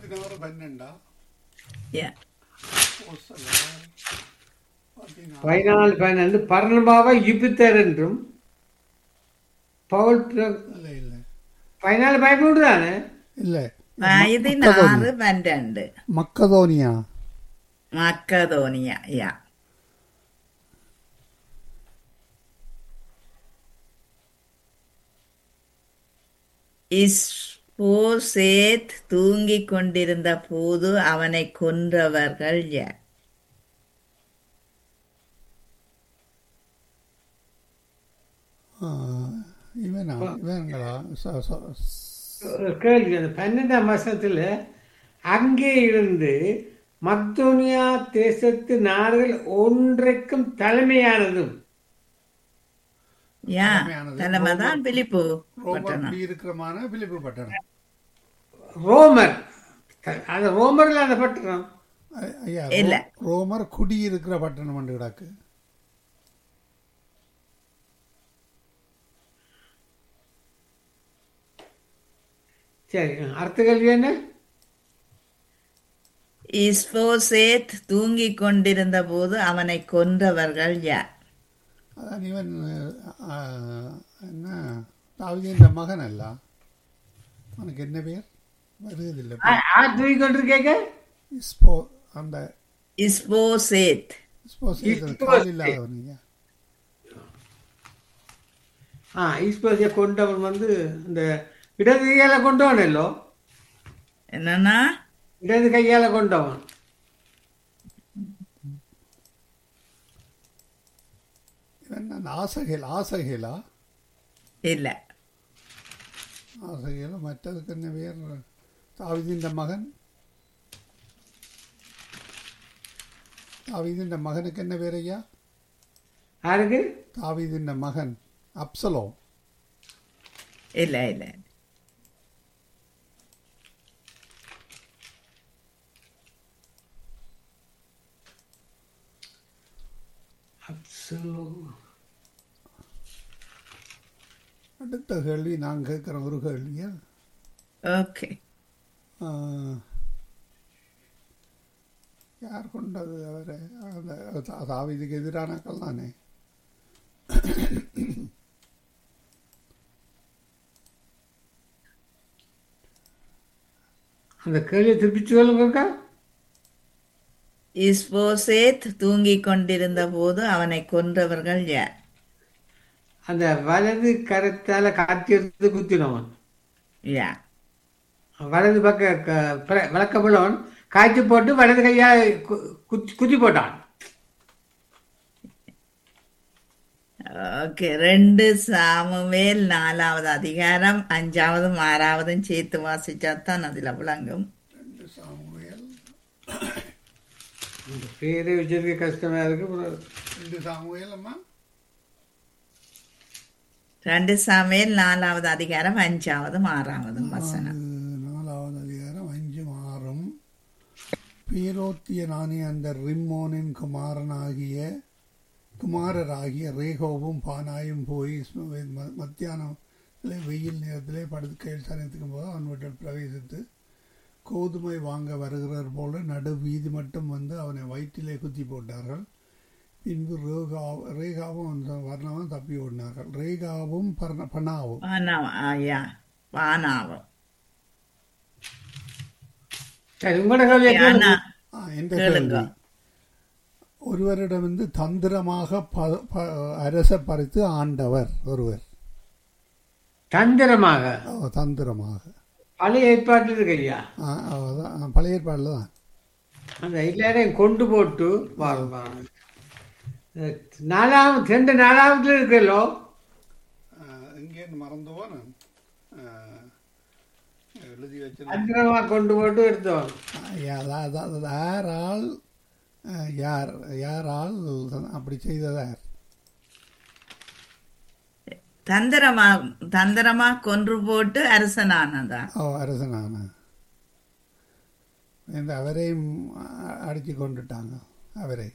പതിനാറ് പന്ത്രണ്ടാ யா ഓസല പതിനാറ് பதினாலு பன்னெண்டு பர்ணபாவை யுபித்தர் என்றும் பவுல் பிர- ഇല്ല ഇല്ല பதினாலு பதிமூன்று தானே ഇല്ല പതിനാറ് പന്ത്രണ്ട് മക്കതോനിയ മക്കതോനിയ യാ இஸ்போசேத் தூங்கிக் கொண்டிருந்த போது அவனை கொன்றவர்கள் யார் ആ ഇവനാ ഇവങ്ങളാ സ- സ- ஒரு கேள்வி அந்த பன்னெண்டாம் வருஷத்துல அங்கே இருந்து மக்தோனியா தேசத்து நாடுகள் ஒன்றைக்கும் தலைமையானதும் யா தலைமையானது தலைமைதான் பிலிப்பு റോമർ பட்டணம் കുടിയിരിക്കമാണ് ഫിലിപ്പ് പട്ടണം ரோமர் அது ரோமர்ல அந்த பட்டணம் അ- അയ്യാ ഇല്ല. റോ- റോമർ കുടിയിരിக்கிற പട്ടണം ഉണ്ട് കിടക്ക് சரி அடுத்த கேள்வி என்ன இஸ்போசேத் தூங்கிக் கொண்டிருந்த போது அவனை கொன்றவர்கள் யார் അതാണ് ഇവൻ ആ, എന്നാ தாவீதின் மகனல்ல அவனுக்கு என்ன பேர் வருவதில்லை யார் தூக்கி கொண்டு கேட்க இஸ்போ அந்த இஸ்போசேத் இஸ்போ இஸ்போசேத். கால் இல்லாதவனுங்க ஆ ஈஸ்போசியை கொண்டவன் வந்து இந்த இடது கையால கொண்டவனல்லோ என்னன்னா இடது கையால கொண்டவன் இவன் அந்த ஆசகேல் ஆசகேலா இல்ல ஆசகேல மற்றதுக்கு என்ன பேர் தாவீதின் மகன் தாவீதின் மகனுக்கு என்ன பேர் ஐயா யாருக்கு தாவீதின் மகன் அப்சலோ இல்ல இல்ல அப்சலோம். அடுத்த கேள்வி நான் கேட்குற ஒரு கேள்வியா ஓகே ஆ, யார் கொண்டது அவரை அந்த தா- தாவீதுக்கு எதிரானாக்கள் தானே அந்த கேள்வியை திருப்பி சொல்லுங்க இஸ்போசேத் தூங்கிக் கொண்டிருந்த போது அவனை கொன்றவர்கள் யார் அந்த வலது கரத்தால காட்சி எடுத்து குத்தினவன் யா வலது பக்க க- பிர- விளக்கப்படவன் காய்ச்சி போட்டு வலது கையால் கு- குத்தி குத்தி போட்டான் ஓகே ரெண்டு சாமுவேல் நாலாவது அதிகாரம் அஞ்சாவதும் ஆறாவதும் சேர்த்து வாசிச்சாதான் அதுல விளங்கும் ரெண்டு சாமுவேல் இந்த பேரை வச்சிருக்க கஷ்டமா இருக்கு அப்புறம் ரெண்டு சாமுவேல் அம்மா ரெண்டு சாமுவேல் நாலாவது அதிகாரம் அஞ்சாவதும் ஆறாவதும் வசனம் அது நாலாவது அதிகாரம் அஞ்சு ஆறும் பீரோத்திய நானே அந்த ரிம்மோனின் குமாரனாகிய குமாரராகிய ரேகோவும் பானாயும் போய் இஸ்மவேல் ம- மத்தியானத்திலே வெயில் நேரத்திலே படுக்கையில் சனித்துக்கும் போது அவன் வீட்டில் பிரவேசித்து கோதுமை வாங்க வருகிறார் போல நடு வீதி மட்டும் வந்து அவனை வயிற்றிலே குத்தி போட்டார்கள் பின்பு ரேகா ரேகாவும் அந்த வர்ணமும் தப்பி ஓடினார்கள் ரேகாவும் பர்ண பனாவும் பானாவம் ஐயா பானாவம் சரி உங்களோட கேள்வியை யானா கேளுங்க. ஆ, என்ற கேளுங்க. கேள்வி ஒருவரிடமிருந்து தந்திரமாக ப- ப- அரச பறித்து ஆண்டவர் ஒருவர் தந்திரமாக ஓ, தந்திரமாக பழைய ஏற்பாட்டில் இருக்கு ஐயா ஆ, அதான் பழைய ஏற்பாடில் தான் அந்த எல்லாரையும் கொண்டு போட்டு வாரம் வாரம் நாலாவது ரெண்டு நாலாவதுல இருக்கல்லோ எங்கேன்னு மறந்துவோம் எழுதி வச்சு தந்திரமா கொண்டு போட்டு எடுத்தோம் யாரால் ஆ, யார் யாரால் அப்படி செய்ததார் தந்திரமா தந்திரமா கொன்று போட்டு அரசனானதா ஓ அரசனான இந்த அவரையும் அடித்து கொண்டுட்டாங்க அவரை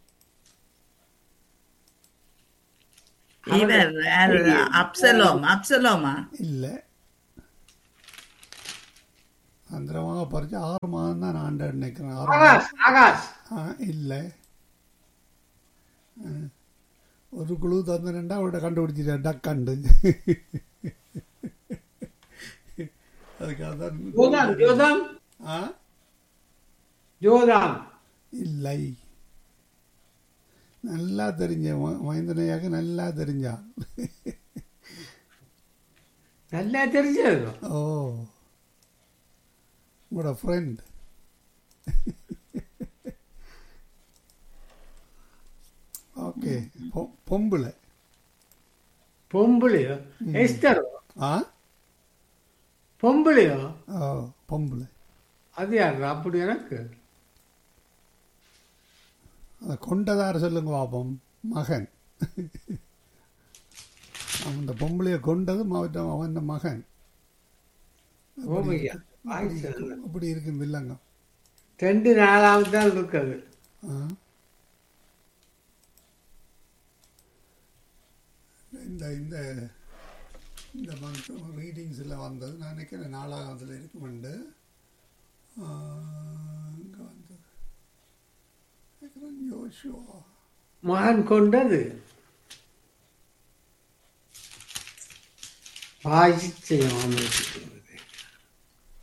இவர் யாரு? அப்சலோம் அப்சலோமா இல்லை தந்திரமாக பறிச்சு ஆறு மாதம் தான் நான் ஆண்டு நினைக்கிறேன் ஆறு ஆகாஷ் ஆகாஷ் ஆ இல்லை ஆ. ஒரு குழு தந்துட்டா அவட கண்டுபிடிச்சிட்டேன் டக்கண்டு அதுக்காக ஜோதாம் தான் ஜோதாம் ஆ ஜோதாம் இல்லை நல்லா தெரிஞ்ச மைந்தனையாக நல்லா தெரிஞ்சான் நல்லா தெரிஞ்சது ஓ உங்களோட ஃப்ரெண்ட் ஓகே பொம்பளை பொம்பளையோ எஸ்டரோ ஆ பொம்பளையோ ஓ பொம்பளை அது யாரு அப்படி எனக்கு அதை கொண்டதார் சொல்லுங்க பாப்போம் மகன் அந்த பொம்பளைய கொண்டது அவன் அவன் மகன் ஓமையா அப்படி இருக்கு வில்லங்கம் ரெண்டு நாலாவது தான் இருக்குது ஆ. இந்த இந்த இந்த மந்த் ரீடிங்ஸில் வந்தது நான் நினைக்கிறேன் நாலாவதுல இருக்குமெண்டு இங்கே வந்தது நினைக்கிறேன் யோசுவா மகன் கொண்டது வாய்ச்சி செய்யும் அவனுக்கு